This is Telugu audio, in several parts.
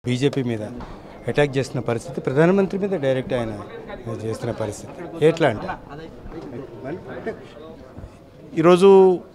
బీజేపీ మీద అటాక్ చేస్తున్న పరిస్థితి ప్రధానమంత్రి మీద డైరెక్ట్ ఆయన చేస్తున్న పరిస్థితి ఎట్లా అంటే ఈరోజు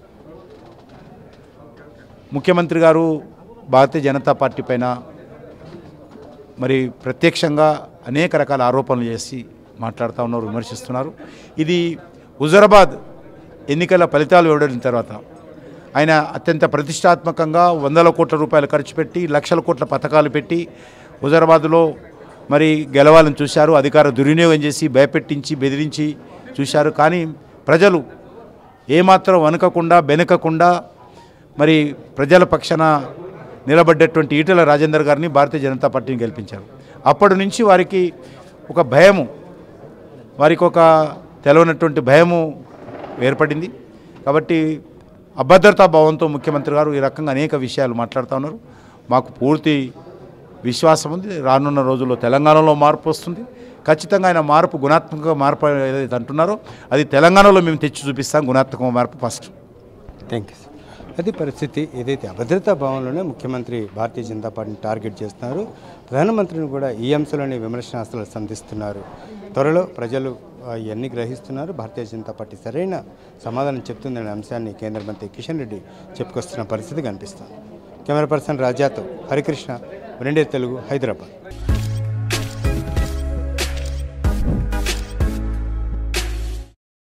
ముఖ్యమంత్రి గారు భారతీయ జనతా పార్టీ పైన మరి ప్రత్యక్షంగా అనేక రకాల ఆరోపణలు చేసి మాట్లాడుతూ ఉన్నారు విమర్శిస్తున్నారు ఇది హుజరాబాద్ ఎన్నికల ఫలితాలు వెలువడిన తర్వాత ఆయన అత్యంత ప్రతిష్టాత్మకంగా వందల కోట్ల రూపాయలు ఖర్చు పెట్టి లక్షల కోట్ల పథకాలు పెట్టి హుజరాబాద్లో మరి గెలవాలని చూశారు అధికార దుర్వినియోగం చేసి భయపెట్టించి బెదిరించి చూశారు కానీ ప్రజలు ఏమాత్రం వణకకుండా బెనకకుండా మరి ప్రజల పక్షాన నిలబడ్డటువంటి ఈటెల రాజేందర్ గారిని భారతీయ జనతా పార్టీని గెలిపించారు అప్పటి నుంచి వారికి ఒక భయము వారికి ఒక తెలవనటువంటి భయము ఏర్పడింది కాబట్టి అభద్రతా భావంతో ముఖ్యమంత్రి గారు ఈ రకంగా అనేక విషయాలు మాట్లాడుతూ ఉన్నారు మాకు పూర్తి విశ్వాసం ఉంది రానున్న రోజుల్లో తెలంగాణలో మార్పు వస్తుంది ఖచ్చితంగా ఆయన మార్పు గుణాత్మక మార్పు ఏదైతే అంటున్నారో అది తెలంగాణలో మేము తెచ్చి చూపిస్తాం గుణాత్మక మార్పు ఫస్ట్ థ్యాంక్ యూ సార్ అది పరిస్థితి ఏదైతే అభద్రతా భావంలోనే ముఖ్యమంత్రి భారతీయ జనతా పార్టీని టార్గెట్ చేస్తున్నారు ప్రధానమంత్రిని కూడా ఈ అంశంలోనే విమర్శనాస్త్రాలు సంధిస్తున్నారు త్వరలో ప్రజలు ఆ, ఇవన్నీ గ్రహిస్తున్నారు భారతీయ జనతా పార్టీ సరైన సమాధానం చెప్తుందనే అంశాన్ని కేంద్ర మంత్రి కిషన్ రెడ్డి చెప్పుకొస్తున్న పరిస్థితి కనిపిస్తుంది కెమెరా పర్సన్ రాజాతో హరికృష్ణ రెండే తెలుగు హైదరాబాద్